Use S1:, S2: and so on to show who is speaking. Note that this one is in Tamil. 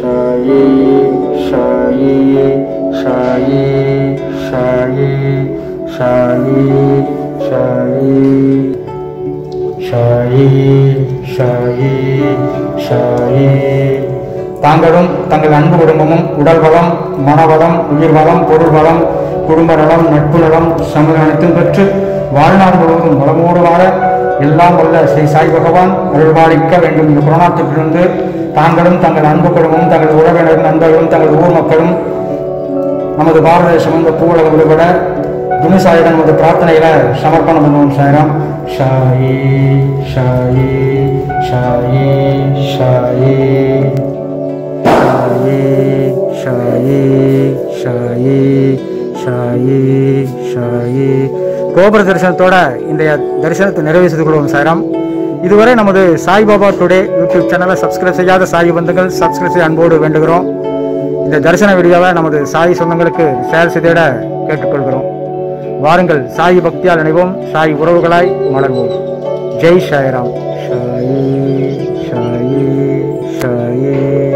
S1: ஷாயி ஷாயி ஷாயி ஷாயி ஷாயி ஷாயி ஷாயி ஷாயி ஷாயி தாங்களும் தங்கள் அன்பு குடும்பமும் உடல் வளம் மனவளம் உயிர் வளம் பொருள் வளம் குடும்ப நலம் நட்பு நலம் சமூக அனைத்தும் பெற்று வாழ்நாள் முழுவதும் வளமோடு வாழ எல்லாம் வல்ல ஸ்ரீ சாய் பகவான் அருள்பாலிக்க வேண்டும் இந்த கொரோனா தொற்றிலிருந்து தாங்களும் தங்கள் அன்பு குடும்பமும் தங்கள் உறவினரும் நண்பர்களும் தங்கள் ஊர் மக்களும் நமது பாரத தேசம் இந்த பூவுலக விடுபட குருசாயிடம் நமது பிரார்த்தனையில சமர்ப்பணம் பண்ணுவோம் சாயிரம் ஷாயி ஷாயி ஷாயி ஷாயி ஷாயி ஷாயி ஷாயி ஷாயி கோபுர தரிசனத்தோட இன்றைய தரிசனத்தை நிறைவு செய்து கொள்வோம் சாயிரம் இதுவரை நமது சாய்பாபா டுடே யூடியூப் சேனலை சப்ஸ்கிரைப் செய்யாத சாய் பந்துகள் சப்ஸ்கிரைப் செய்ய அன்போடு வேண்டுகிறோம் இந்த தரிசன வீடியோவை நமது சாய் சொந்தங்களுக்கு ஷேர் செய்திட கேட்டுக்கொள்கிறோம் வாருங்கள் சாய் பக்தியால் இணைவோம் சாய் உறவுகளாய் மலர்வோம் ஜெய் சாய்ராம் ஷாயி ஷாயி ஷாயி